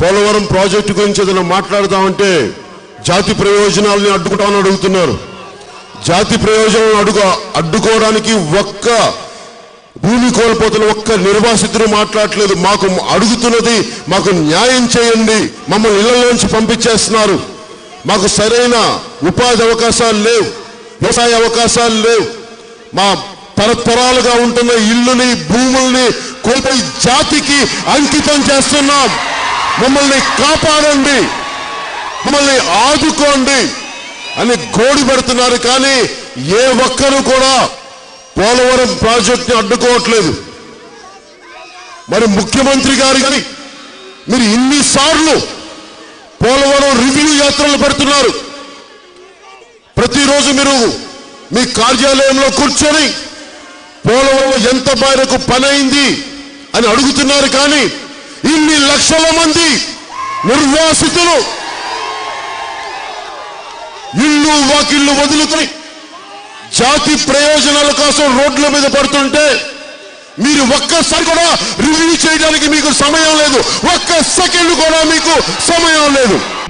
Polavaram project గురించి ఏదైనా మాట్లాడదామంటే జాతి ప్రయోజనాలని అడ్డుకుంటామని అడుగుతున్నారు జాతి ప్రయోజనాలను అడుగు అడ్డుకోవడానికి ఒక్క భూమి కోల్పోతున్న ఒక్క నిర్వాసితులు మాట్లాడట్లేదు మాకు అడుగుతున్నది మాకు న్యాయం చేయండి మమ్మల్ని ఇళ్లలోంచి పంపించేస్తున్నారు మాకు సరైన ఉపాధి అవకాశాలు లేవు వ్యవసాయ అవకాశాలు లేవు మా తరతరాలుగా ఉంటున్న ఇల్లుని భూముల్ని కోల్పోయి జాతికి అంకితం చేస్తున్నాం మమ్మల్ని కాపాడండి మమ్మల్ని ఆదుకోండి అని గోడి పెడుతున్నారు కానీ ఏ ఒక్కరు కూడా పోలవరం ప్రాజెక్ట్ని అడ్డుకోవట్లేదు మరి ముఖ్యమంత్రి గారు కానీ మీరు ఇన్నిసార్లు పోలవరం రివ్యూ యాత్రలు పెడుతున్నారు ప్రతిరోజు మీరు మీ కార్యాలయంలో కూర్చొని పోలవరం ఎంత మేరకు పని అయింది అని అడుగుతున్నారు కానీ ఇన్ని లక్షల మంది నిర్వాసితులు ఇల్లు వాకిళ్ళు వదులుకొని జాతి ప్రయోజనాల కోసం రోడ్ల మీద పడుతుంటే మీరు ఒక్కసారి కూడా రివ్యూ చేయడానికి మీకు సమయం లేదు ఒక్క సెకండ్ కూడా మీకు సమయం లేదు